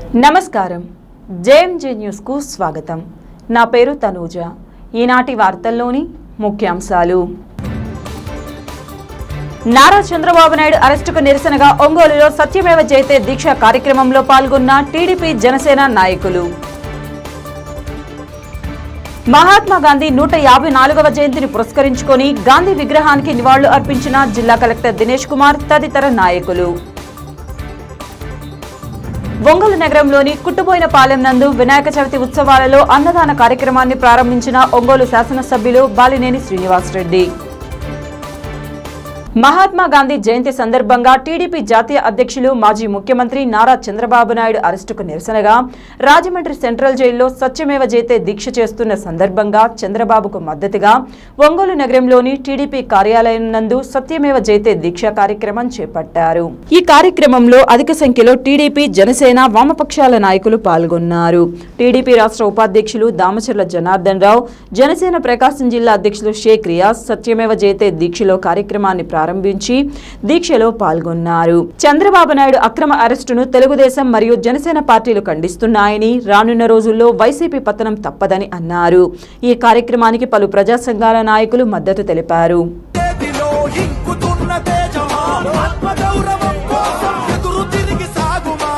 నమస్కారం జేఎంజే న్యూస్కు స్వాగతం నా పేరు తనూజ ఈనాటి వార్తల్లోని ముఖ్యాంశాలు నారా చంద్రబాబు నాయుడు అరెస్టుకు నిరసనగా ఒంగోలులో సత్యమేవ జయతే దీక్ష కార్యక్రమంలో పాల్గొన్న టీడీపీ జనసేన నాయకులు మహాత్మా గాంధీ నూట యాభై నాలుగవ జయంతిని పురస్కరించుకొని గాంధీ విగ్రహానికి నివాళులు అర్పించిన జిల్లా కలెక్టర్ దినేష్ కుమార్ తదితర నాయకులు ఒంగోలు నగరంలోని కుట్టుబోయిన పాలెం నందు వినాయక చవితి ఉత్సవాలలో అన్నదాన కార్యక్రమాన్ని ప్రారంభించిన ఒంగోలు శాసనసభ్యులు బాలినేని శ్రీనివాసరెడ్డి మహాత్మా గాంధీ జయంతి సందర్భంగా టీడీపీ జాతీయ అధ్యక్షులు మాజీ ముఖ్యమంత్రి నారా చంద్రబాబు నాయుడు అరెస్టుకు నిరసనగా రాజమండ్రి సెంట్రల్ జైల్లో సత్యమేవ జయతే దీక్ష చేస్తున్న సందర్భంగా చంద్రబాబుకు మద్దతుగా ఒంగోలు నగరంలోని టీడీపీ కార్యాలయం నందు సత్యమేవ జయతే దీక్ష కార్యక్రమం చేపట్టారు ఈ కార్యక్రమంలో అధిక సంఖ్యలో టీడీపీ జనసేన వామపక్షాల నాయకులు పాల్గొన్నారు టీడీపీ రాష్ట్ర ఉపాధ్యక్షులు దామచర్ల జనార్దన్ రావు జనసేన ప్రకాశం జిల్లా అధ్యక్షులు షేక్ రియాజ్ సత్యమేవ జయతే దీక్షలో కార్యక్రమాన్ని ప్రారంభించి దీక్షలో పాల్గొన్నారు చంద్రబాబు నాయుడు అక్రమ అరెస్టును తెలుగుదేశం మరియు జనసేన పార్టీలు ఖండిస్తున్నాయని రానున్న రోజుల్లో వైసీపీ పతనం తప్పదని అన్నారు ఈ కార్యక్రమానికి పలు ప్రజా సంఘాల నాయకులు మద్దతు తెలిపారు చేతిలో ఇంకుతున్న తేజమా ఆత్మగౌరవం కోసం ఎదురు తిరిగి సాగుమా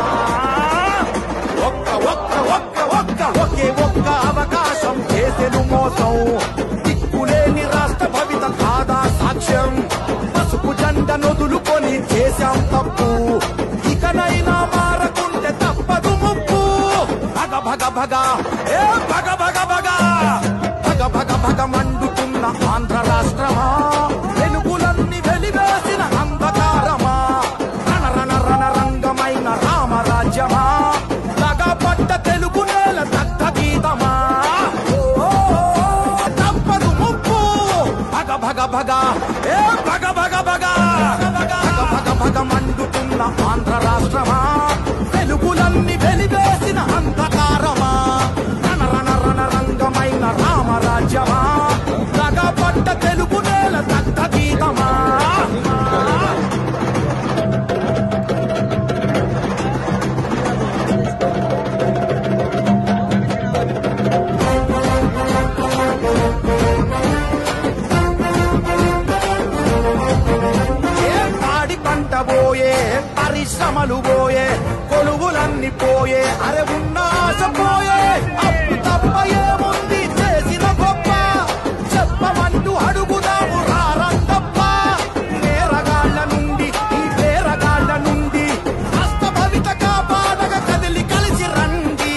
ఒక్క ఒక్క ఒక్క ఒక్క ఒకే ఒక్క అవకాశం చేసెను మోసం దిక్కులేని రాష్ట్ర భవిత కాదా సాక్ష్యం పసుపు జెండ నొదులుకొని చేశాం తప్పు ఇకనైనా మారకుంటే తప్పదు ముప్పు భగ భగ భగ ఏ భగ భగ భగ భగ భగ భగ మండుతున్న ఆంధ్ర రాష్ట్రమా వెలుగులన్నీ వెలివేసిన అంధకారమా రణ రణ రణ రంగమైన రామరాజ్యమా పడ్డ తెలుగు నేల దగ్ధ గీతమా ఓ, తప్పదు ముప్పు భగ భగ భగ ఏ భగ భగ భగ భగ భగ భగ మండుతున్న ఆంధ్ర రాష్ట్రమా వెలుగులన్నీ వెలివేసిన అంధకారమా రణ రణ రణ రంగమైన రామరాజ్యమా పడ్డ తెలుగు నేల దగ్ధ గీతమా ఏ పాడి పంట పోయే పరిశ్రమలు పోయే కొలువులన్నీ పోయే అరే ఉన్న ఆశ పోయే అప్పు తప్ప ఏముంది చేసిన గొప్ప చెప్పమంటూ అడుగుదాము రారంతప్ప నేరగాళ్ళ నుండి ఈ పేరగాళ్ళ నుండి హస్తభవిత కాపాడగ కదిలి కలిసి రండి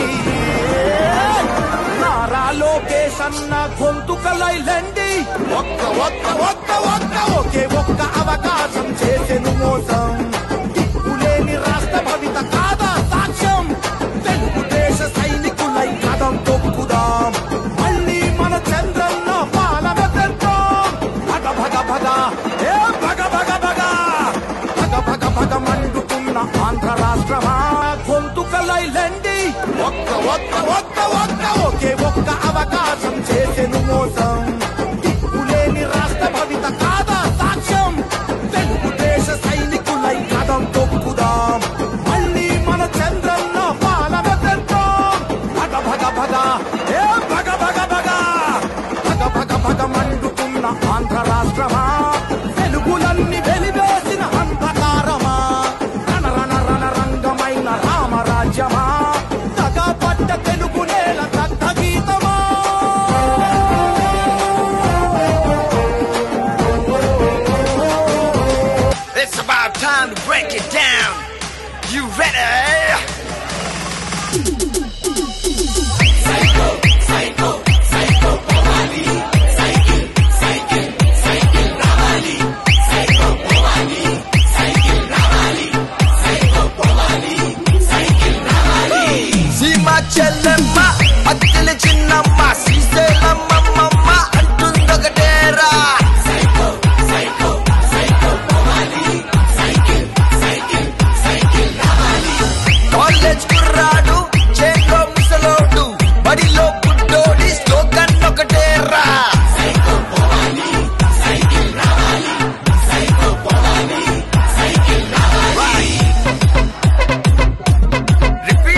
నారా లోకేష్ అన్న గొంతుకలైలండి ఒక్క ఒక్క ఒక్క ఒక్క ఒకే ఒక్క అవకాశం చేసెను మోసం దిక్కులేని రాష్ట్ర భవిత కాదా సాక్ష్యం తెలుగుదేశ సైనికులై కదం తొక్కుదాం మళ్ళీ మన చంద్రన్న పాలన తెద్దాం భగ భగ భగ ఏ భగ భగ భగ భగ భగ భగ మండుతున్న ఆంధ్ర రాష్ట్రమా గొంతుకలైలండి ఒక్క ఒక్క ఒక్క ఒక్క ఒకే ఒక్క అవకాశం చేసెను మోసం దిక్కులేని రాష్ట్ర భవిత కాదా సాక్ష్యం తెలుగుదేశ సైనికులై కదం తొక్కుదాం మళ్ళీ మన చంద్రన్న పాలన తెద్దాం భగ భగ భగ ఏ భగ భగ భగ భగ భగ భగ మండుతున్న ఆంధ్ర రాష్ట్రమా వెలుగులన్నీ వెలివేసిన అంధకారమా రణ రణ రణ రంగమైన రామరాజ్యమా పడ్డ తెలుగు నేల దగ్ధ గీతమా It's about time to break it down. You ready? సీమ చెల్లెమ్మ అత్తెల చిన్నమ్మ శ్రీశైలమ్మ అంటుందొకటేరా కాలేజ్ కుర్రాడు చేలో ముసలోడు బడిలో పుట్టోడి స్లోగన్ ఒకటేరా రిపీట్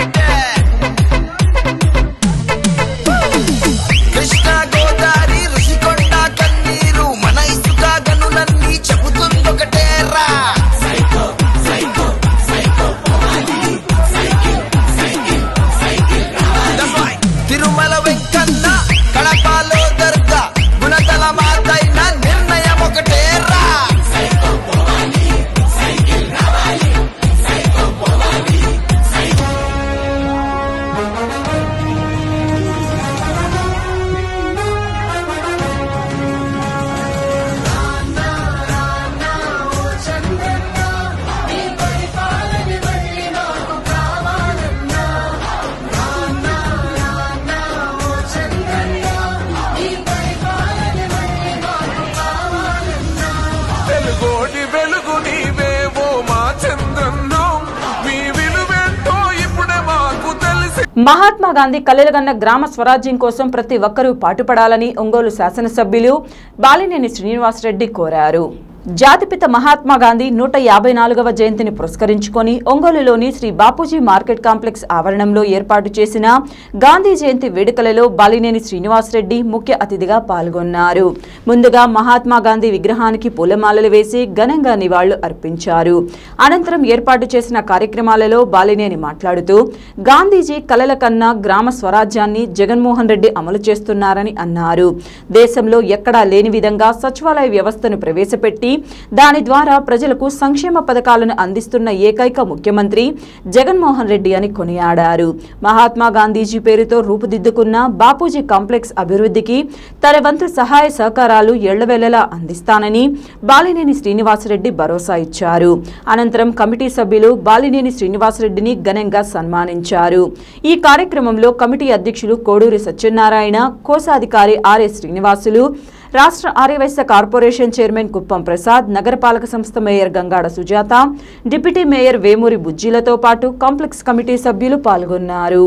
మహాత్మా గాంధీ కలెలగన్న గ్రామ స్వరాజ్యం కోసం ప్రతి ఒక్కరూ పాటుపడాలని ఒంగోలు శాసనసభ్యులు బాలినేని శ్రీనివాసరెడ్డి కోరారు జాతిపిత మహాత్మా గాంధీ నూట యాభై నాలుగవ జయంతిని పురస్కరించుకొని ఒంగోలులోని శ్రీ బాపూజీ మార్కెట్ కాంప్లెక్స్ ఆవరణంలో ఏర్పాటు చేసిన గాంధీ జయంతి వేడుకలలో బాలినేని శ్రీనివాసరెడ్డి ముఖ్య అతిథిగా పాల్గొన్నారు ముందుగా మహాత్మా గాంధీ విగ్రహానికి పూలమాలలు వేసి ఘనంగా నివాళులు అర్పించారు అనంతరం ఏర్పాటు చేసిన కార్యక్రమాలలో బాలినేని మాట్లాడుతూ గాంధీజీ కలల కన్నా గ్రామ స్వరాజ్యాన్ని జగన్మోహన్ రెడ్డి అమలు చేస్తున్నారని అన్నారు దేశంలో ఎక్కడా లేని విధంగా సచివాలయ వ్యవస్థను ప్రవేశపెట్టి దాని ద్వారా ప్రజలకు సంక్షేమ పథకాలను అందిస్తున్న ఏకైక ముఖ్యమంత్రి జగన్మోహన్ రెడ్డి అని కొనియాడారు మహాత్మా గాంధీజీ పేరుతో రూపుదిద్దుకున్న బాపూజీ కాంప్లెక్స్ అభివృద్ధికి తన వంతు సహాయ సహకారాలు ఎళ్లవేళలా అందిస్తానని బాలినేని శ్రీనివాసరెడ్డి భరోసా ఇచ్చారు అనంతరం కమిటీ సభ్యులు బాలినేని శ్రీనివాసరెడ్డిని ఘనంగా సన్మానించారు ఈ కార్యక్రమంలో కమిటీ అధ్యక్షులు కోడూరి సత్యనారాయణ కోశాధికారి ఆర్ఎస్ శ్రీనివాసులు రాష్ట్ర ఆర్యవైశ్య కార్పొరేషన్ చైర్మన్ కుప్పం ప్రసాద్ నగరపాలక సంస్థ mayor Gangada Sujatha deputy mayor Vemuri బుజ్జిలతో పాటు కాంప్లెక్స్ కమిటీ సభ్యులు పాల్గొన్నారు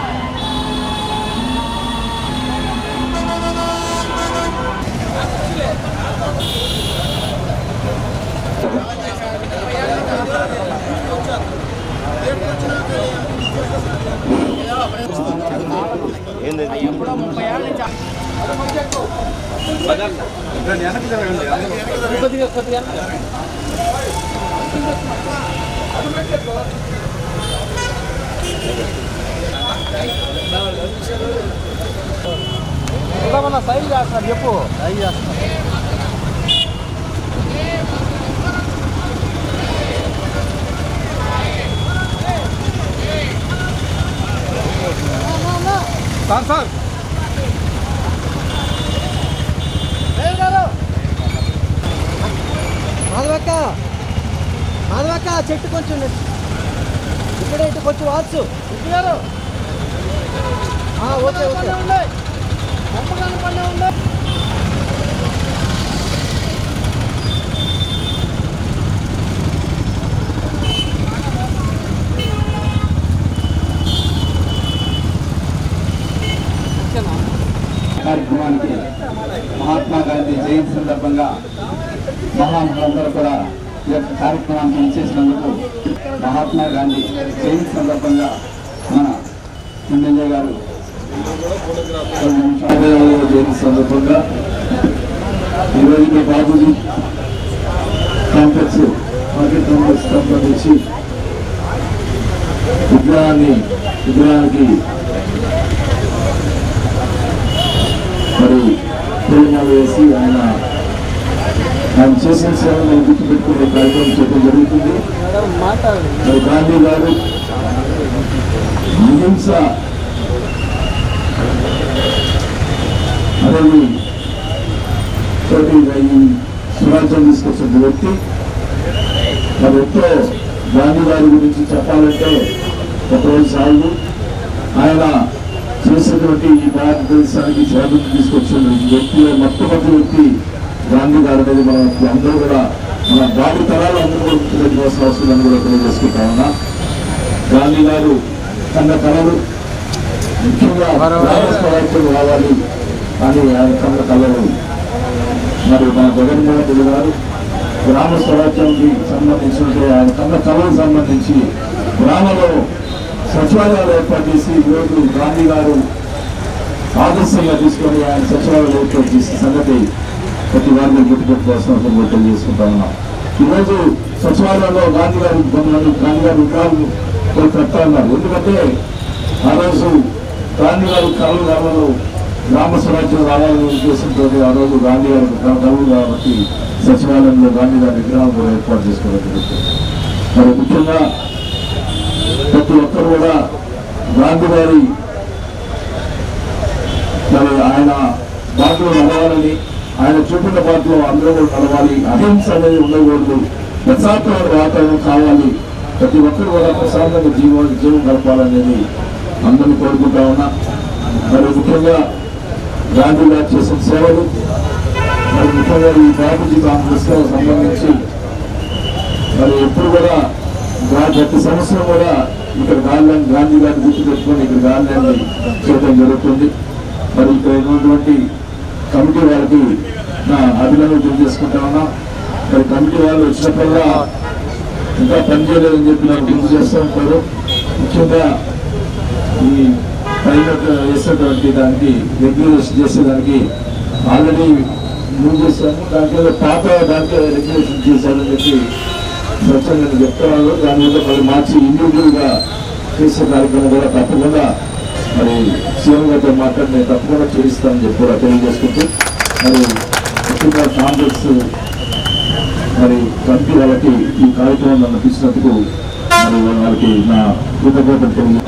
మాధవక్క మాధవక్క చెట్టు కొంచెం నెట్టు. ఇప్పుడే ఇటు కొంచెం వాల్సు ఆ, ఓకే ఓకే కార్యక్రమానికి మహాత్మా గాంధీ జయంతి సందర్భంగా మహానుభావులందరూ కూడా ఈ యొక్క కార్యక్రమానికి ఇచ్చేసినందుకు మహాత్మా గాంధీ జయంతి సందర్భంగా మన ఎమ్మెల్యే గారు రెండు నిమిషాలు జయంతి సందర్భంగా ఈరోజు బాబుజీ కాంప్లెక్స్ మార్కెట్ కాంప్లెక్స్ సంబంధించి విగ్రహాన్ని విగ్రహానికి మరి పూర్ణాలు వేసి ఆయన ఆయన చేసిన సేవలను గుర్తుపెట్టుకునే కార్యక్రమం చేయడం జరుగుతుంది మరి గాంధీ గారు అహింస అనేది తోటి ఈ స్వరాజ్యం తీసుకొచ్చిన వ్యక్తి మరి ఎంతో గాంధీ గారి గురించి చెప్పాలంటే ఒకరోజు సాగు ఆయన చేసినటువంటి ఈ భారతదేశానికి స్వాతంత్రం తీసుకొచ్చిన వ్యక్తిలో మొట్టమొదటి వ్యక్తి గాంధీ గారు అనేది మనం అందరూ కూడా మన భావి తరాలు అందరూ కూడా గుర్తుపెట్టుకోవాల్సిన అవసరం కూడా తెలియజేసుకుంటా ఉన్నా గాంధీ గారు కన్న కళలు ముఖ్యంగా గ్రామ స్వరాజ్యం రావాలి అని ఆయన కన్న కళలు మరి మన జగన్మోహన్ రెడ్డి గారు గ్రామ స్వరాజ్యానికి సంబంధించిన ఆయన కన్న కళలకు సంబంధించి గ్రామంలో సచివాలయాలు ఏర్పాటు చేసి ఈరోజు గాంధీ గారు ఆదర్శంగా తీసుకొని ఆయన సచివాలయాలు ఏర్పాటు చేసిన సంగతి ప్రతి వారిని గుర్తుపెట్టుకోవాల్సిన అవసరం కూడా తెలియజేసుకుంటా ఉన్నాం ఈరోజు సచివాలయంలో గాంధీ గారు కొంతమంది గాంధీ గారి విగ్రహాలు కూడా పెడతా ఉన్నారు ఎందుకంటే ఆ రోజు గాంధీ గారు కళలు గ్రామంలో గ్రామ స్వరాజ్యం రావాలనే ఉద్దేశంతో ఆ రోజు గాంధీ గారు కళలు కాబట్టి సచివాలయంలో గాంధీ గారి విగ్రహాలు కూడా ఏర్పాటు చేసుకోవడం జరుగుతుంది మరి ముఖ్యంగా ప్రతి ఒక్కరు కూడా గాంధీ గారి మరి ఆయన బాటలో నడవాలని ఆయన చూపిన బాటలో అందరూ కూడా నడవాలి అహింస అనేది ఉండకూడదు ప్రశాంతమైన వాతావరణం కావాలి ప్రతి ఒక్కరు కూడా ప్రశాంతంగా జీవ జీవం గడపాలనేది అందరిని కోరుకుంటా ఉన్నా మరి ముఖ్యంగా గాంధీ గారు చేసిన సేవలు మరి ముఖ్యంగా ఈ బాబుజీ కాంగ్రెస్ సంబంధించి మరి ఎప్పుడు కూడా గాంధీ ప్రతి సంవత్సరం కూడా ఇక్కడ గాంధీ గాంధీ గారిని గుర్తు పెట్టుకొని ఇక్కడ గాంధీని చేయడం జరుగుతుంది మరి ఇక్కడ ఉన్నటువంటి కమిటీ వాళ్ళకి నా అభినందనలు తెలియజేసుకుంటా ఉన్నా మరి కమిటీ వాళ్ళు వచ్చినప్పుడల్లా ఇంకా పనిచేయలేదని చెప్పి నాకు గుర్తు చేస్తూ ఉంటారు ముఖ్యంగా ఈ పైన వేసేటువంటి దానికి రెగ్యులేషన్ చేసేదానికి ఆల్రెడీ మూవ్ చేశాము దాంట్లో పాత దాంట్లో రెగ్యులేషన్ చేశారని చెప్పి స్వచ్ఛంగా చెప్తున్నారు దాని మీద మరి మార్చి ఇండివిజువల్ గా చేసే కార్యక్రమం కూడా తప్పకుండా మరి సీఎం గారితో మాట్లాడి నేను తప్పకుండా చేయిస్తానని చెప్పి కూడా తెలియజేసుకుంటూ మరి ముఖ్యంగా కాంగ్రెస్ మరి కమిటీ వాళ్ళకి ఈ కార్యక్రమం నన్ను పిలిచినందుకు మరి వాళ్ళకి నా కృతజ్ఞతలు తెలియజేస్తాను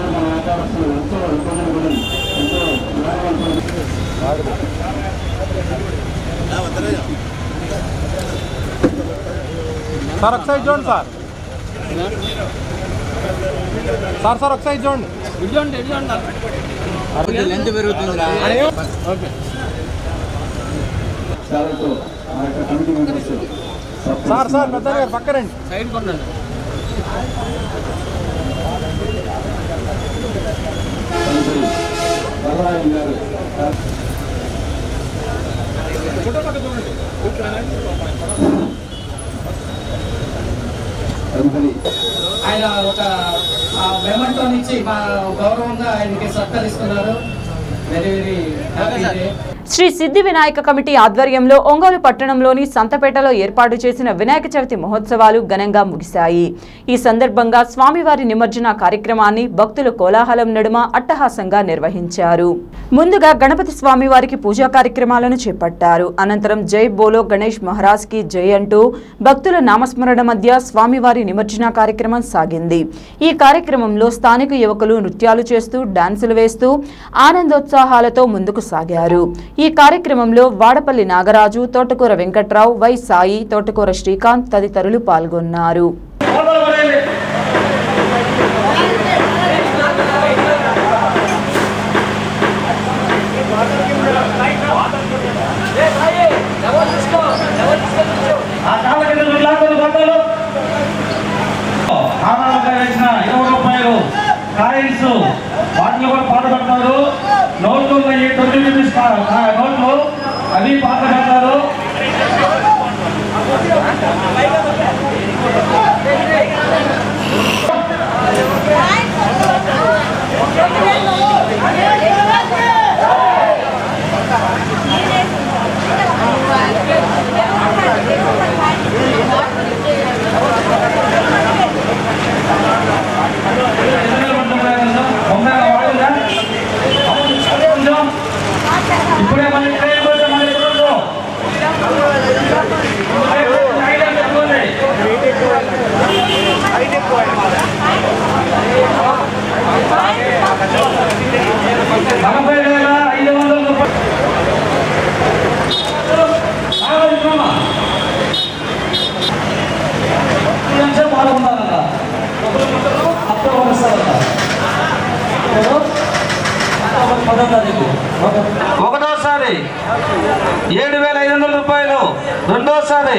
సార్ ఒకసారి చూడండి సార్ సార్ సార్ ఒకసారి చూడండి లెంత్ పెరుగుతుందిరా సార్తో ఆ యొక్క కమిటీ మెంబర్స్ సార్ సార్ పెద్ద గారు పక్కరండి బలరాయి గారు తదుపరి ఆయన ఒక మెమెంటో నుంచి మా గౌరవంగా ఆయనకి సత్కరిస్తున్నారు very very happy day Sri Siddhi Vinayaka committee ఆధ్వర్యంలో ఒంగోలు పట్టణంలోని సంతపేటలో ఏర్పాటు చేసిన వినాయక చవితి మహోత్సవాలు ఘనంగా ముగిశాయి ఈ సందర్భంగా స్వామివారి నిమజ్జన కార్యక్రమాన్ని భక్తులు కోలాహలం నడుమ అట్టహాసంగా నిర్వహించారు ముందుగా గణపతి స్వామివారికి పూజా కార్యక్రమాలను చేపట్టారు అనంతరం జై బోలో గణేష్ మహారాజ్ కి జై అంటూ భక్తుల నామస్మరణ మధ్య స్వామివారి నిమజ్జన కార్యక్రమం సాగింది ఈ కార్యక్రమంలో స్థానిక యువకులు నృత్యాలు చేస్తూ డాన్సులు వేస్తూ ఆనందోత్సాహాలతో ముందుకు సాగారు ఈ కార్యక్రమంలో వాడపల్లి నాగరాజు తోటకూర వెంకట్రావు వై సాయి తోటకూర శ్రీకాంత్ తదితరులు పాల్గొన్నారు ఆ కాళ్ళ కింద లాక్కొని కొట్టాలు ఆనాలుగా వేసిన ఇరవై రూపాయలు కాయిన్స్ వాటిని కూడా పాత పెడతారు నోట్లు ఉన్నాయి ట్వంటీ రూపీస్ కా- కా- నోట్లు అవి పాత పెడతారు బొమ్మాయిల వాడిందా? కొంచెం. ఇప్పుడే మళ్ళీ ట్రైన్ పోతే మళ్ళీ ఎప్పుడు ఉండవు? ఐదు అంటే ఎక్కువనే. నలభై వేల ఐదు వందల రూపాయలు ఆగండి మామ. ఈ అంశం పాల్గొన్నారంట అక్టోబర్ వస్తారంట పదో తారీఖు ఒకటోసారి ఏడు వేల ఐదు వందల రూపాయలు రెండోసారి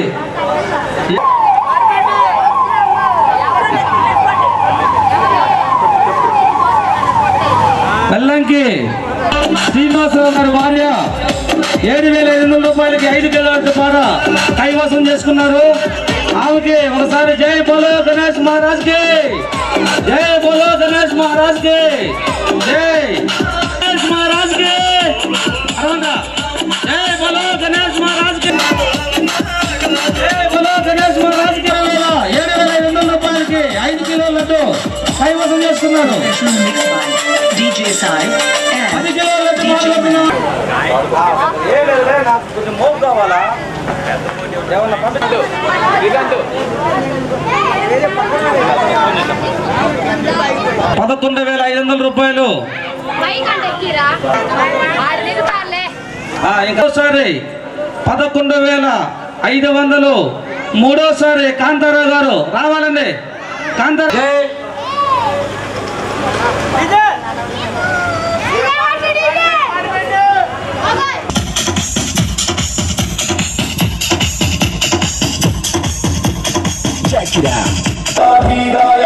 బెల్లంకి శ్రీనివాసరావు గారి భార్య ఏడు వేల ఐదు వందల రూపాయలకి ఐదు కిలోమీటర్ పార కైవసం చేసుకున్నారు ఆమెకి ఒకసారి జై బోలో గణేష్ మహారాజ్ కి జై బోలో గణేష్ మహారాజ్ కి జై గణేష్ మహారాజ్ కి అరవండా జై బోలో గణేష్ మహారాజ్ కి జై బోలో గణేష్ మహారాజ్ కి అరవండా. ఏడు వేల ఐదు వందల రూపాయలకి ఐదు కిలోల లడ్డు కైవసం చేసుకున్నారు DJ Sai and పది కిలోల లడ్డు పాల్గొంటున్నారు నాకు కొంచెం మోపు కావాలా ఏమన్నా పంపించు పదకొండు వేల ఐదు వందల రూపాయలు పైకంటే ఎక్కిరా ఆరు దిగుతారులే ఆ, ఇంకోసారి పదకొండు వేల ఐదు వందలు మూడోసారి కాంతారావు గారు రావాలండి కాంతారావు Check it out.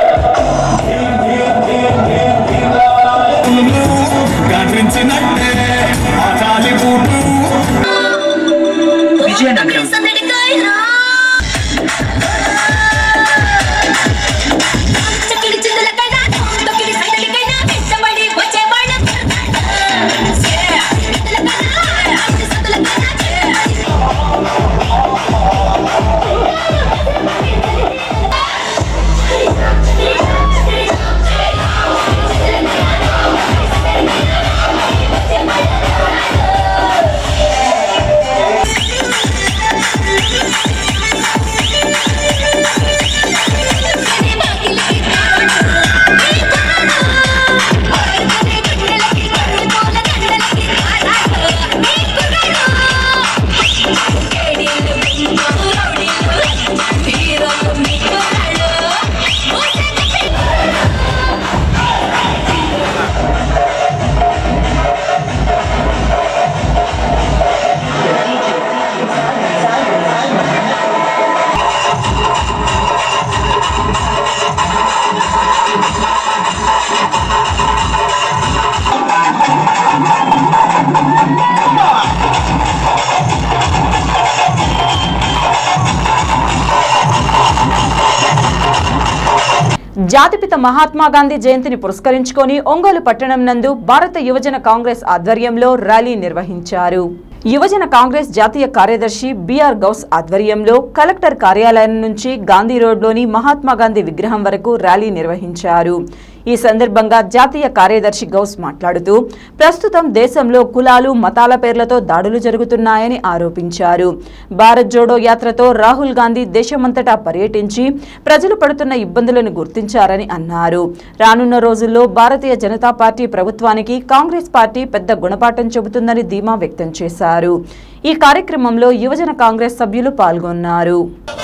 జాతిపిత మహాత్మా గాంధీ జయంతిని పురస్కరించుకొని ఒంగోలు పట్టణం నందు భారత యువజన కాంగ్రెస్ ఆధ్వర్యంలో ర్యాలీ నిర్వహించారు యువజన కాంగ్రెస్ జాతీయ కార్యదర్శి బిఆర్ గౌస్ ఆధ్వర్యంలో కలెక్టర్ కార్యాలయం నుంచి గాంధీ రోడ్లోని మహాత్మా గాంధీ విగ్రహం వరకు ర్యాలీ నిర్వహించారు ఈ సందర్భంగా జాతీయ కార్యదర్శి గౌస్ మాట్లాడుతూ ప్రస్తుతం దేశంలో కులాలు మతాల పేర్లతో దాడులు జరుగుతున్నాయని ఆరోపించారు భారత్ జోడో యాత్రతో రాహుల్ గాంధీ దేశమంతటా పర్యటించి ప్రజలు పడుతున్న ఇబ్బందులను గుర్తించారని అన్నారు రానున్న రోజుల్లో భారతీయ జనతా పార్టీ ప్రభుత్వానికి కాంగ్రెస్ పార్టీ పెద్ద గుణపాఠం చెబుతుందని ధీమా వ్యక్తం చేశారు ఈ కార్యక్రమంలో యువజన కాంగ్రెస్ సభ్యులు పాల్గొన్నారు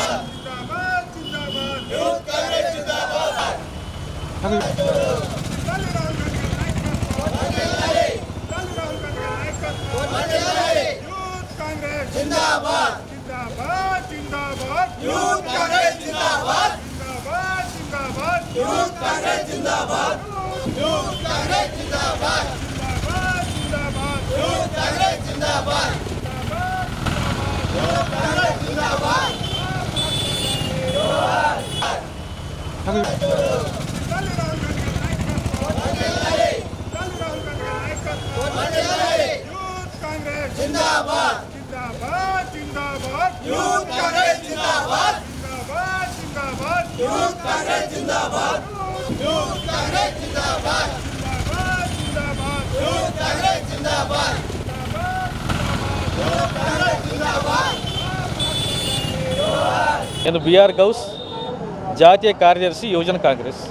నేను బిఆర్ గౌస్ జాతీయ కార్యదర్శి యువజన కాంగ్రెస్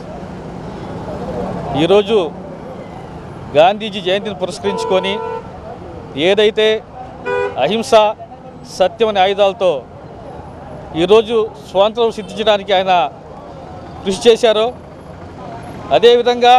ఈరోజు గాంధీజీ జయంతిని పురస్కరించుకొని ఏదైతే అహింస సత్యం అనే ఆయుధాలతో ఈరోజు స్వాతంత్రం సిద్ధించడానికి ఆయన కృషి చేశారో అదేవిధంగా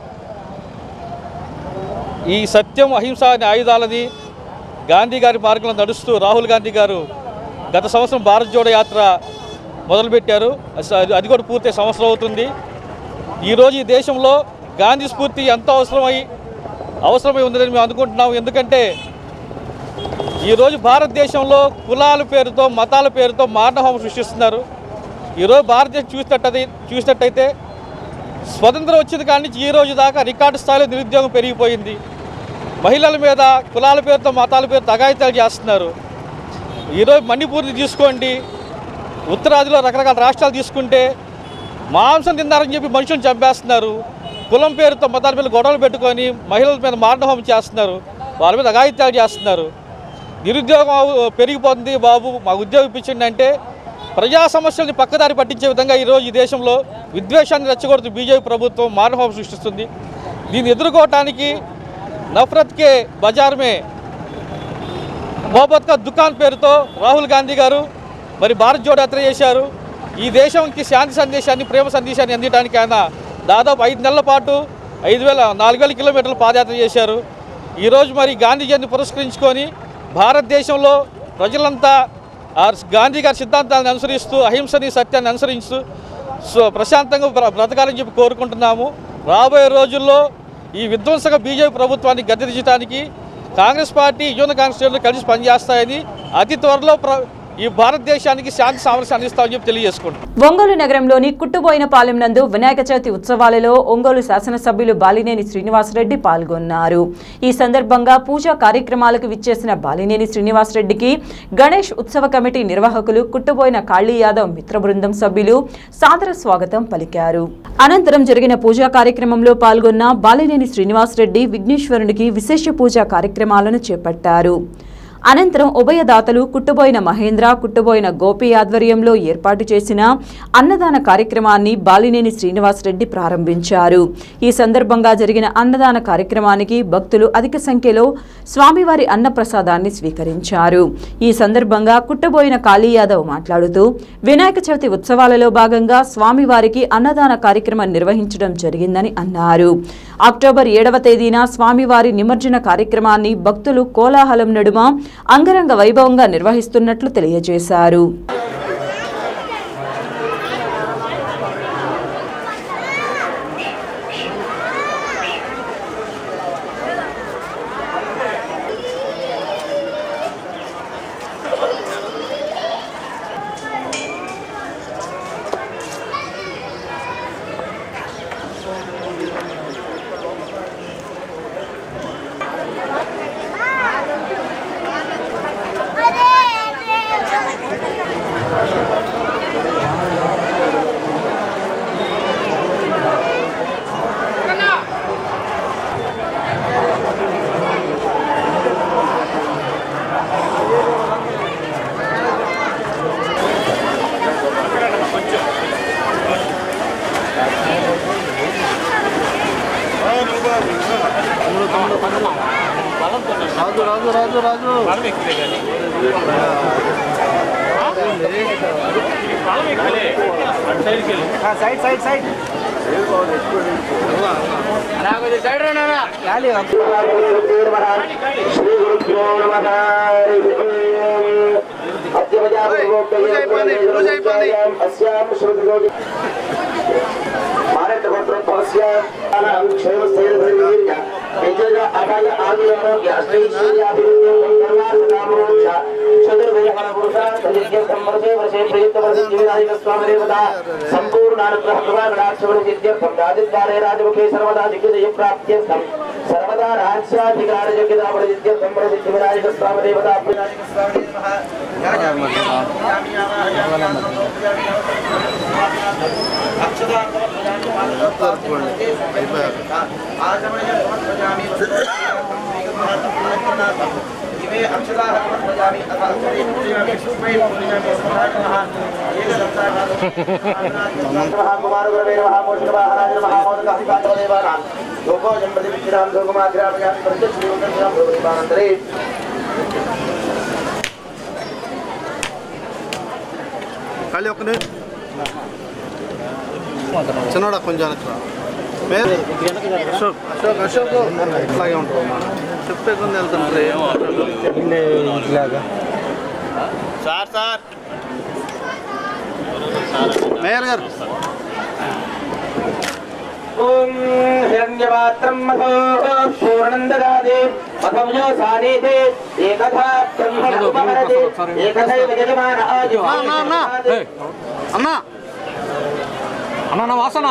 ఈ సత్యం అహింస అనే ఆయుధాలని గాంధీ గారి మార్గంలో నడుస్తూ రాహుల్ గాంధీ గారు గత సంవత్సరం భారత్ జోడో యాత్ర మొదలుపెట్టారు అది- అది కూడా పూర్తి సంవత్సరం అవుతుంది ఈరోజు ఈ దేశంలో గాంధీ స్ఫూర్తి ఎంత అవసరమై అవసరమై ఉందని మేము అనుకుంటున్నాం ఎందుకంటే ఈరోజు భారతదేశంలో కులాల పేరుతో మతాల పేరుతో మారణహోమం సృష్టిస్తున్నారు ఈరోజు భారతదేశం చూసినట్టయితే చూసినట్టయితే స్వతంత్రం వచ్చింది కాడి నుంచి ఈ రోజు దాకా రికార్డు స్థాయిలో నిరుద్యోగం పెరిగిపోయింది మహిళల మీద కులాల పేరుతో మతాల పేరుతో అఘాయితాలు చేస్తున్నారు ఈరోజు మణిపూర్ని తీసుకోండి ఉత్తరాదిలో రకరకాల రాష్ట్రాలు తీసుకుంటే మాంసం తిన్నారని చెప్పి మనుషులను చంపేస్తున్నారు కులం పేరుతో మతాల మీద గొడవలు పెట్టుకొని మహిళల మీద మారణహోమం చేస్తున్నారు వాళ్ళ మీద అఘాయిత్యాలు చేస్తున్నారు నిరుద్యోగం అవు- పెరిగిపోతుంది బాబు మా ఉద్యోగం ఇప్పించండి అంటే ప్రజా సమస్యల్ని పక్కదారి పట్టించే విధంగా ఈరోజు ఈ దేశంలో విద్వేషాన్ని రెచ్చగొడుతూ బీజేపీ ప్రభుత్వం మారణహోమం సృష్టిస్తుంది దీన్ని ఎదుర్కోవటానికి నఫరత్ కే బజార్ మే మోహబ్బత్ కా దుకాన్ పేరుతో రాహుల్ గాంధీ గారు మరి భారత్ జోడో యాత్ర చేశారు ఈ దేశంకి శాంతి సందేశాన్ని ప్రేమ సందేశాన్ని అందించడానికి ఆయన దాదాపు ఐదు నెలల పాటు ఐదు వేల నాలుగు వేల కిలోమీటర్లు పాదయాత్ర చేశారు ఈరోజు మరి గాంధీ జయంతి పురస్కరించుకొని భారతదేశంలో ప్రజలంతా ఆ గాంధీ గారి సిద్ధాంతాలను అనుసరిస్తూ అహింసని సత్యాన్ని అనుసరిస్తూ సో ప్రశాంతంగా బ్ర- బ్రతకాలని చెప్పి కోరుకుంటున్నాము రాబోయే రోజుల్లో ఈ విధ్వంసక బీజేపీ ప్రభుత్వాన్ని గద్దెదించడానికి కాంగ్రెస్ పార్టీ యువన కాంగ్రెస్ శ్రేణులు కలిసి పనిచేస్తాయని అతి త్వరలో ప్ర ఈ భారతదేశానికి శాంతి సామరస్యం అందిస్తామని చెప్పి తెలియజేసుకుంటున్నాం ఒంగోలు నగరంలోని కుట్టుబోయినపాలెం నందు వినాయక చవితి ఉత్సవాలలో ఒంగోలు శాసనసభ్యులు బాలినేని శ్రీనివాసరెడ్డి పాల్గొన్నారు ఈ సందర్భంగా పూజా కార్యక్రమాలకు విచ్చేసిన బాలినేని శ్రీనివాసరెడ్డికి గణేష్ ఉత్సవ కమిటీ నిర్వాహకులు కుట్టుబోయిన కాళీ యాదవ్ మిత్ర బృందం సభ్యులు సాదర స్వాగతం పలికారు అనంతరం జరిగిన పూజా కార్యక్రమంలో పాల్గొన్న బాలినేని శ్రీనివాసరెడ్డి విఘ్నేశ్వరునికి విశేష పూజా కార్యక్రమాలను చేపట్టారు అనంతరం ఉభయదాతలు కుట్టుబోయిన మహేంద్ర కుట్టుబోయిన గోపి ఆధ్వర్యంలో ఏర్పాటు చేసిన అన్నదాన కార్యక్రమాన్ని బాలినేని శ్రీనివాసరెడ్డి ప్రారంభించారు ఈ సందర్భంగా జరిగిన అన్నదాన కార్యక్రమానికి భక్తులు అధిక సంఖ్యలో స్వామివారి అన్నప్రసాదాన్ని స్వీకరించారు ఈ సందర్భంగా కుట్టబోయిన కాళీ యాదవ్ మాట్లాడుతూ వినాయక చవితి ఉత్సవాలలో భాగంగా స్వామివారికి అన్నదాన కార్యక్రమం నిర్వహించడం జరిగిందని అన్నారు అక్టోబర్ ఏడవ తేదీన స్వామివారి నిమజ్జన కార్యక్రమాన్ని భక్తులు కోలాహలం నడుమ అంగరంగ వైభవంగా నిర్వహిస్తున్నట్లు తెలియజేశారు Raju Raju Raju Raju side side side side రా గాలి సంపూర్ణానుగ్రహ రాజముఖే సర్వదా దిగ్విజయ ప్రాప్త్యర్థం సర్వదా రాజ్యాధికార యోగ్యత సంప్రదిత్య వినాయక స్వామి దేవతా వినాయక స్వామి ఇవే అక్షరాः సమర్పయామి అథ అక్షరే పూజయామి సూక్ష్మే పూజయామి కుమారగురవే నమః మోషకవాహనాయ నమః మోదకాధికారదేవానాం లోకోజం ప్రతివిచ్చినాం లోకమాగ్రాపయామి ప్రత్యక్షీవంతరాం భగవద్వానంతరే ఖాళీ ఒక్క నిమిషం చిన్నోడా కొంచెం వెనక్కి పేరు అశోక్ అశోక్ అశోక్ ఇట్లాగే ఉంటావు చెప్తే కొంచెం వెళ్తుంటారు ఇలాగా సార్ సార్ మేయర్ గారు ఓం హిరణ్యపాత్రం మధో పూర్ణం దదాతి మధవ్యో సానేతే ఏకథా బ్రహ్మణ ఉపహరతి ఏకథైవ యజమాన ఆజు అన్నా అన్నా అన్నా అన్న నా వాసన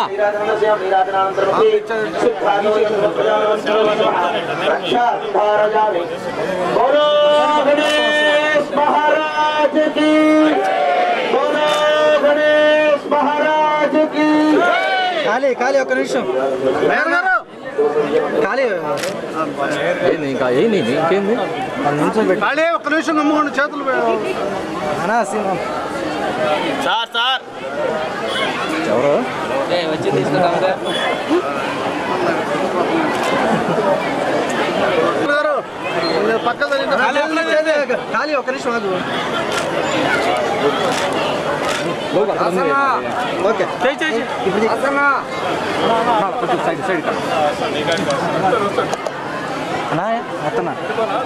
बोलो गणेश महाराज की बोलो गणेश महाराज की ఖాళీ ఖాళీ ఒక్క నిమిషం మేయర్ గారు ఖాళీ ఇంకా ఏంది ఇంకేంది ఖాళీ ఒక్క నిమిషం నమ్ముకోండి చేతులు అనా సింహం సార్ సార్ ఎవరు వచ్చి తీసుకుంటాం పక్క ఖాళీ ఒక్క నిమిషం ఆగు ఓకే సైడ్ సైడ్ అన్నా అత్తనా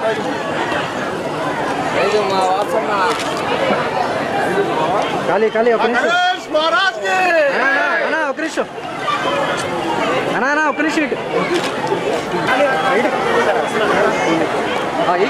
ఖాళీ ఖాళీ ఒక్క నిమిషం అన్నా, అన్నా, అన్నా ఒక్క నిమిషం అన్నా అన్నా ఒక్క నిమిషం ఇటు ఇటు. ఆ, ఇటు.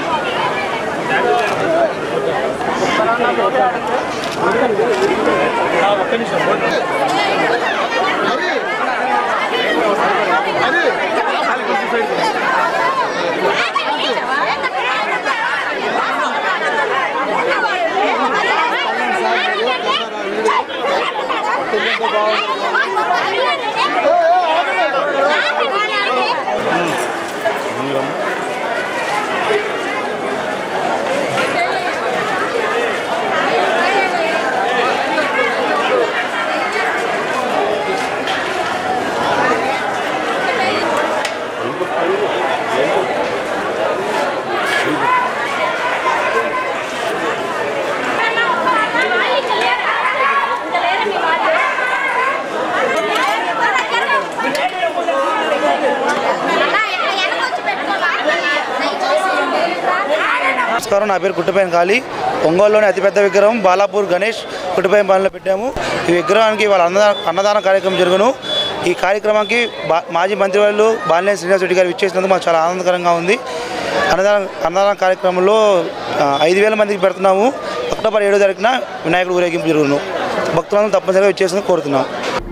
నమస్కారం నా పేరు కుట్టుపైన కాళీ ఒంగోలులోని అతిపెద్ద విగ్రహం బాలాపూర్ గణేష్ కుట్టుపైన పాలనలో పెట్టాము ఈ విగ్రహానికి వాళ్ళ అన్నదాన అన్నదాన కార్యక్రమం జరుగును ఈ కార్యక్రమానికి బా మాజీ మంత్రివర్యులు బాలినేని శ్రీనివాస్ రెడ్డి గారు ఇచ్చేసినందుకు మాకు చాలా ఆనందకరంగా ఉంది అన్నదాన అన్నదాన కార్యక్రమంలో ఆ, ఐదు వేల మందికి పెడుతున్నాము అక్టోబర్ ఏడో తారీఖున వినాయకుడు ఊరేగింపు జరుగును భక్తులను తప్పనిసరిగా ఇచ్చేసింది కోరుతున్నాం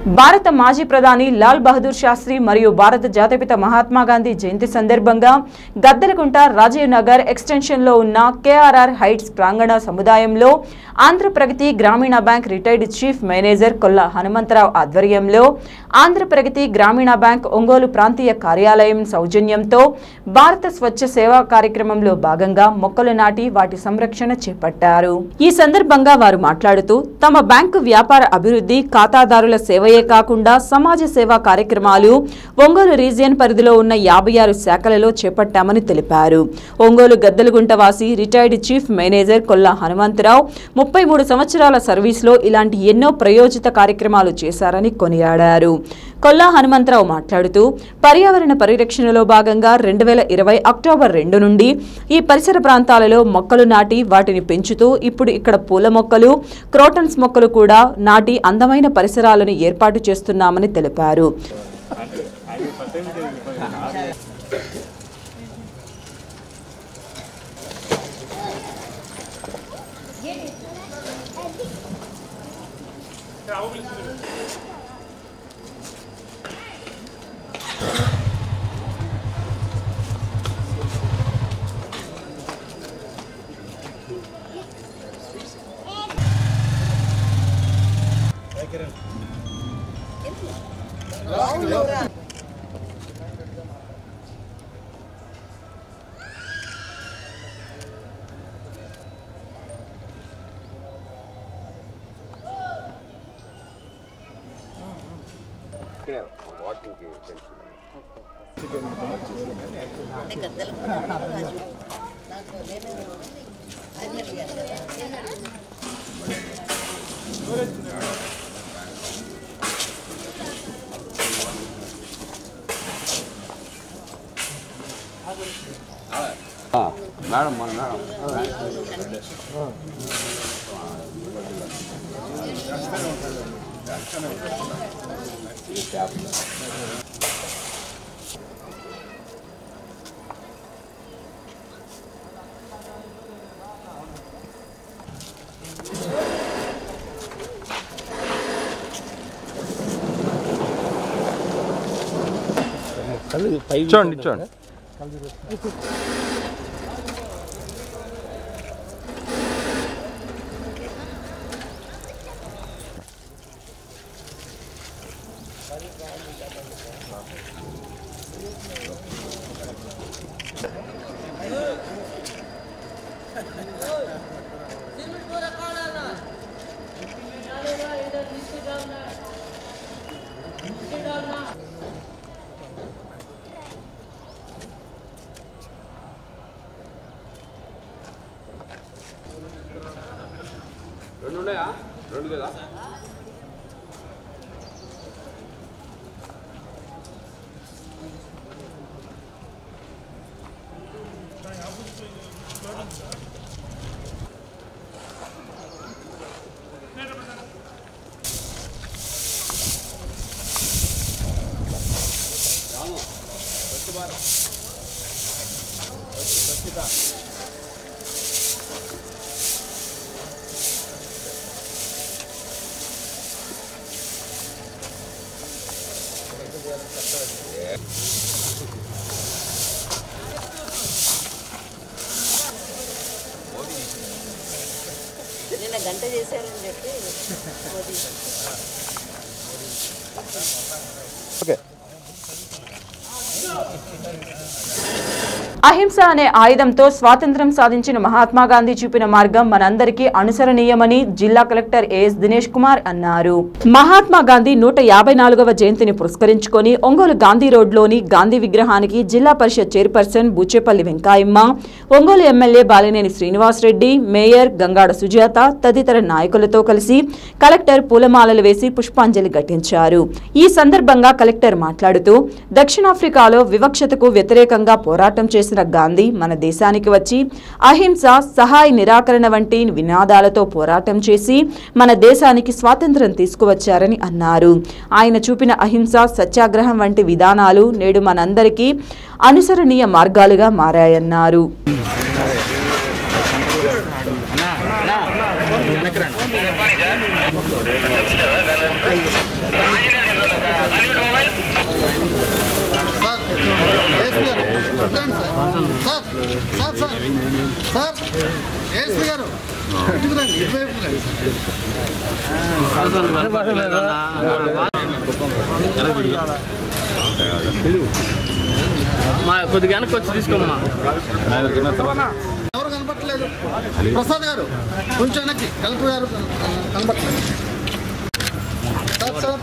భారత మాజీ ప్రధాని లాల్ బహదూర్ శాస్త్రి మరియు భారత జాతిపిత మహాత్మా గాంధీ జయంతి సందర్భంగా గద్దెలకుంట రాజీవ్ నగర్ ఎక్స్టెన్షన్లో ఉన్న కేఆర్ఆర్ హైట్స్ ప్రాంగణ సముదాయంలో Andhra Pragathi Grameena bank retired chief manager కొల్ల హనుమంతరావు ఆధ్వర్యంలో ఆంధ్రప్రగతి గ్రామీణ బ్యాంక్ ఒంగోలు ప్రాంతీయ కార్యాలయం సౌజన్యంతో భారత స్వచ్ఛ సేవా కార్యక్రమంలో భాగంగా మొక్కలు నాటి వాటి సంరక్షణ చేపట్టారు ఈ సందర్భంగా వారు మాట్లాడుతూ తమ బ్యాంకు వ్యాపార అభివృద్ధి ఖాతాదారుల సేవయే కాకుండా సమాజ సేవా కార్యక్రమాలు ఒంగోలు రీజియన్ పరిధిలో ఉన్న యాభై ఆరు శాఖలలో చేపట్టామని తెలిపారు ఒంగోలు గద్దలగుంట వాసి retired chief manager Kolla Hanumantha Rao ముప్పై మూడు సంవత్సరాల సర్వీస్లో ఇలాంటి ఎన్నో ప్రయోజిత కార్యక్రమాలు చేశారని కొనియాడారు కొల్లా హనుమంతరావు మాట్లాడుతూ పర్యావరణ పరిరక్షణలో భాగంగా రెండు వేల ఇరవై అక్టోబర్ రెండు నుండి ఈ పరిసర ప్రాంతాలలో మొక్కలు నాటి వాటిని పెంచుతూ ఇప్పుడు ఇక్కడ పూల మొక్కలు క్రోటన్స్ మొక్కలు కూడా నాటి అందమైన పరిసరాలను ఏర్పాటు చేస్తున్నామని తెలిపారు మేడం మన మేడం చూడండి చూడండి రెండు ఉన్నాయా రెండు కదా రాము స్వచ్ఛ భారత్ స్వచ్ఛత నిన్న గంట చేశారని చెప్పి మోదీ ఓకే అహింస అనే ఆయుధంతో స్వాతంత్ర్యం సాధించిన మహాత్మా గాంధీ చూపిన మార్గం మనందరికీ అనుసరణీయమని జిల్లా కలెక్టర్ ఏఎస్ దినేష్ కుమార్ అన్నారు మహాత్మా గాంధీ నూట యాభై నాలుగవ జయంతిని పురస్కరించుకొని ఒంగోలు గాంధీ రోడ్లోని గాంధీ విగ్రహానికి Zilla Parishad chairperson Buchepalli Venkayamma Ongole MLA Balineni Srinivasa Reddy mayor Gangada Sujatha తదితర నాయకులతో కలిసి కలెక్టర్ పూలమాలలు వేసి పుష్పాంజలి ఘటించారు ఈ సందర్భంగా కలెక్టర్ మాట్లాడుతూ దక్షిణాఫ్రికాలో వివక్షతకు వ్యతిరేకంగా పోరాటం చేసిన గాంధీ మన దేశానికి వచ్చి అహింస సహాయ నిరాకరణ వంటి వినాదాలతో పోరాటం చేసి మన దేశానికి స్వాతంత్ర్యం తీసుకువచ్చారని అన్నారు ఆయన చూపిన అహింస సత్యాగ్రహం వంటి విధానాలు నేడు మనందరికీ అనుసరణీయ మార్గాలుగా మారాయన్నారు వెనక్కి రండి. సార్ సార్ సార్ ఏఎస్పీ గారు ఇటుకు రండి ఇటువైపు రండి మా కొద్దిగా వెనక్కి వచ్చి తీసుకోమ్మా ఎవరు కనపట్లేదు ప్రసాద్ గారు కొంచెం వెనక్కి కలెక్టర్ గారు కనపట్లేదు సార్ సార్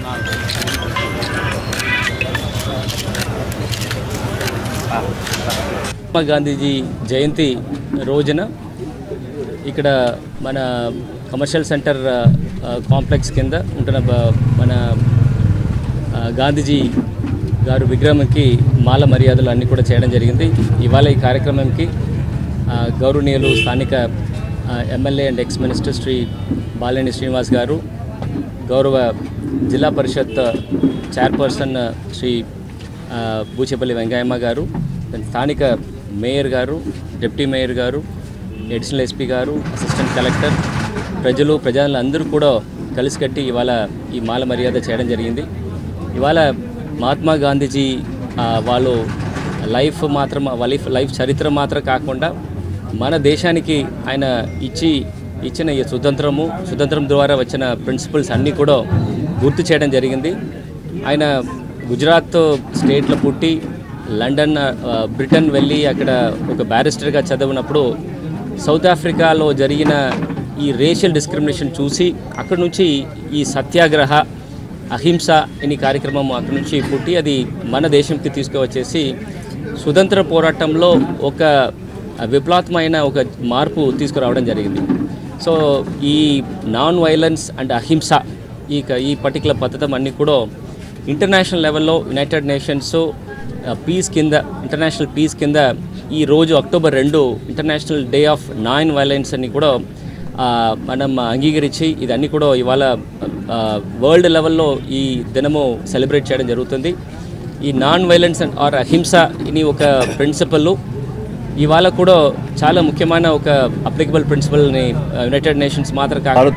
మహాత్మా గాంధీజీ జయంతి రోజున ఇక్కడ మన కమర్షియల్ సెంటర్ ఆ, కాంప్లెక్స్ కింద ఉంటున్న బ- మన ఆ, గాంధీజీ గారు విగ్రహంకి మాల మర్యాదలు అన్నీ కూడా చేయడం జరిగింది ఇవాళ ఈ కార్యక్రమంకి ఆ, గౌరవనీయులు స్థానిక ఆ, MLA and ex minister Sri Balineni Srinivas గారు గౌరవ జిల్లా పరిషత్ చైర్పర్సన్ శ్రీ ఆ, బూచేపల్లి వెంకయ్యమ్మ గారు దాని స్థానిక మేయర్ గారు డిప్యూటీ మేయర్ గారు అడిషనల్ ఎస్పీ గారు అసిస్టెంట్ కలెక్టర్ ప్రజలు ప్రజలు అందరూ కూడా కలిసికట్టి ఇవాళ ఈ మాల మర్యాద చేయడం జరిగింది ఇవాళ మహాత్మా గాంధీజీ ఆ, వాళ్ళు లైఫ్ మాత్రం లైఫ్ లైఫ్ చరిత్ర మాత్రం కాకుండా మన దేశానికి ఆయన ఇచ్చి ఇచ్చిన ఈ స్వతంత్రము స్వతంత్రం ద్వారా వచ్చిన ప్రిన్సిపల్స్ అన్నీ కూడా గుర్తు చేయడం జరిగింది ఆయన గుజరాత్ స్టేట్లో పుట్టి లండన్ ఆ, బ్రిటన్ వెళ్ళి అక్కడ ఒక బ్యారిస్టర్గా చదివినప్పుడు సౌత్ ఆఫ్రికాలో జరిగిన ఈ రేషియల్ డిస్క్రిమినేషన్ చూసి అక్కడ నుంచి ఈ సత్యాగ్రహ అహింస అనే కార్యక్రమం అక్కడి నుంచి పుట్టి అది మన దేశంకి తీసుకువచ్చేసి స్వతంత్ర పోరాటంలో ఒక విప్లవాత్మైన ఒక మార్పు తీసుకురావడం జరిగింది సో ఈ నాన్ వైలెన్స్ అండ్ అహింస ఈ క- ఈ పర్టికులర్ పద్ధతి అన్నీ కూడా ఇంటర్నేషనల్ లెవెల్లో యునైటెడ్ నేషన్స్ పీస్ కింద ఇంటర్నేషనల్ పీస్ కింద ఈ రోజు అక్టోబర్ రెండు international day of non violence అని కూడా ఆ, మనం అంగీకరించి ఇదన్నీ కూడా ఇవాళ వరల్డ్ లెవెల్లో ఈ దినము సెలబ్రేట్ చేయడం జరుగుతుంది ఈ నాన్ వైలెన్స్ అండ్ ఆర్ అహింస ఇది ఒక ప్రిన్సిపల్ ఇవాళ కూడా చాలా ముఖ్యమైన ఒక అప్లికబుల్ ప్రిన్సిపల్ని యునైటెడ్ నేషన్స్ మాత్రం కాదు భారత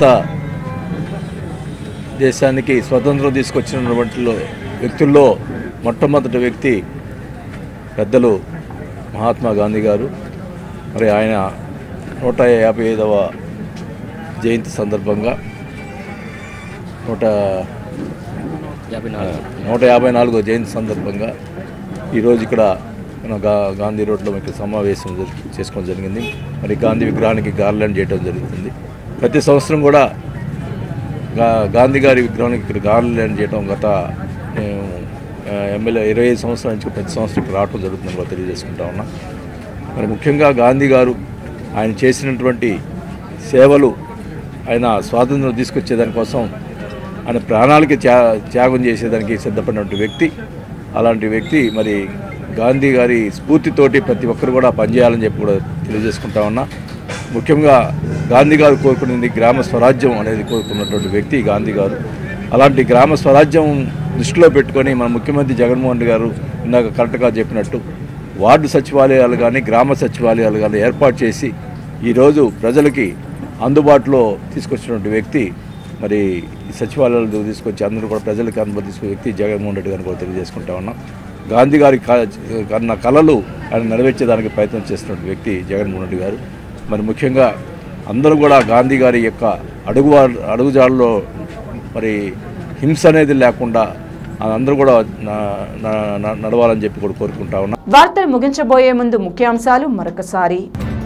దేశానికి స్వతంత్రం తీసుకొచ్చినటువంటి వ్యక్తుల్లో మొట్టమొదటి వ్యక్తి పెద్దలు మహాత్మా గాంధీ గారు మరి ఆయన నూట యాభై ఐదవ జయంతి సందర్భంగా నూట యాభై నాలుగు నూట యాభై నాలుగో జయంతి సందర్భంగా ఈరోజు ఇక్కడ మన గా గాంధీ రోడ్లో మీకు సమావేశం జరి- చేసుకోవడం జరిగింది మరి గాంధీ విగ్రహానికి గార్లాండ్ చేయడం జరుగుతుంది ప్రతి సంవత్సరం కూడా గా గాంధీ గారి విగ్రహానికి ఇక్కడ గార్లాండ్ చేయడం గత నేను, ఆ, ఎమ్మెల్యే ఇరవై ఐదు సంవత్సరాల నుంచి ప్రతి సంవత్సరం ఇక్కడ రావడం జరుగుతుందని కూడా తెలియజేసుకుంటా ఉన్నా మరి ముఖ్యంగా గాంధీ గారు ఆయన చేసినటువంటి సేవలు ఆయన స్వాతంత్రం తీసుకొచ్చేదానికోసం ఆయన ప్రాణాలకి త్యా త్యాగం చేసేదానికి సిద్ధపడినటువంటి వ్యక్తి అలాంటి వ్యక్తి మరి గాంధీ గారి స్ఫూర్తితోటి ప్రతి ఒక్కరు కూడా పనిచేయాలని చెప్పి కూడా తెలియజేసుకుంటా ఉన్నా ముఖ్యంగా గాంధీ గారు కోరుకునేది గ్రామ స్వరాజ్యం అనేది కోరుకున్నటువంటి వ్యక్తి గాంధీ గారు అలాంటి గ్రామ స్వరాజ్యం దృష్టిలో పెట్టుకొని మన ముఖ్యమంత్రి జగన్మోహన్ రెడ్డి గారు ఇందాక కరెక్ట్గా చెప్పినట్టు వార్డు సచివాలయాలు కానీ గ్రామ సచివాలయాలు కానీ ఏర్పాటు చేసి ఈరోజు ప్రజలకి అందుబాటులో తీసుకొచ్చినటువంటి వ్యక్తి మరి ఈ సచివాలయాలు తీసుకొచ్చి అందరూ కూడా ప్రజలకు అందుబాటు తీసుకునే వ్యక్తి జగన్మోహన్ రెడ్డి గారిని కూడా తెలియజేసుకుంటా ఉన్నాం గాంధీ గారి క- కన్న కళలు ఆయన నెరవేర్చేదానికి ప్రయత్నం చేస్తున్న వ్యక్తి జగన్మోహన్ రెడ్డి గారు మరి ముఖ్యంగా అందరూ కూడా గాంధీ గారి యొక్క అడుగు అడుగుజాడలో మరి హింస అనేది లేకుండా అందరూ కూడా న- న- న- నడవాలని చెప్పి కూడా కోరుకుంటా ఉన్నాం వార్తలు ముగించబోయే ముందు ముఖ్యాంశాలు మరొకసారి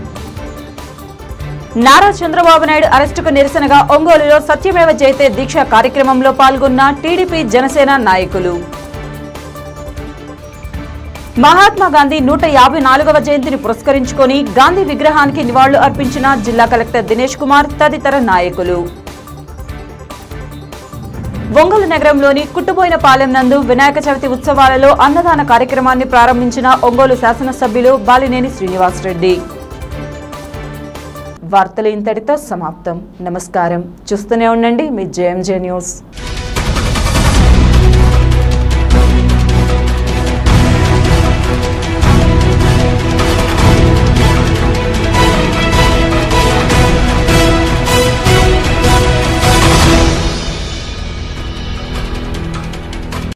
నారా చంద్రబాబు నాయుడు అరెస్టుకు నిరసనగా ఒంగోలులో సత్యమేవ జయతే దీక్ష కార్యక్రమంలో పాల్గొన్న టీడీపీ జనసేన నాయకులు మహాత్మా గాంధీ నూట యాభై నాలుగవ జయంతిని పురస్కరించుకొని గాంధీ విగ్రహానికి నివాళులు అర్పించిన జిల్లా కలెక్టర్ దినేష్ కుమార్ తదితర నాయకులు ఒంగోలు నగరంలోని కుట్టుబోయిన పాలెం నందు వినాయక చవితి ఉత్సవాలలో అన్నదాన కార్యక్రమాన్ని ప్రారంభించిన ఒంగోలు శాసనసభ్యులు బాలినేని శ్రీనివాసరెడ్డి వార్తలు ఇంతటితో సమాప్తం నమస్కారం చూస్తూనే ఉండండి మీ జేఎంజే న్యూస్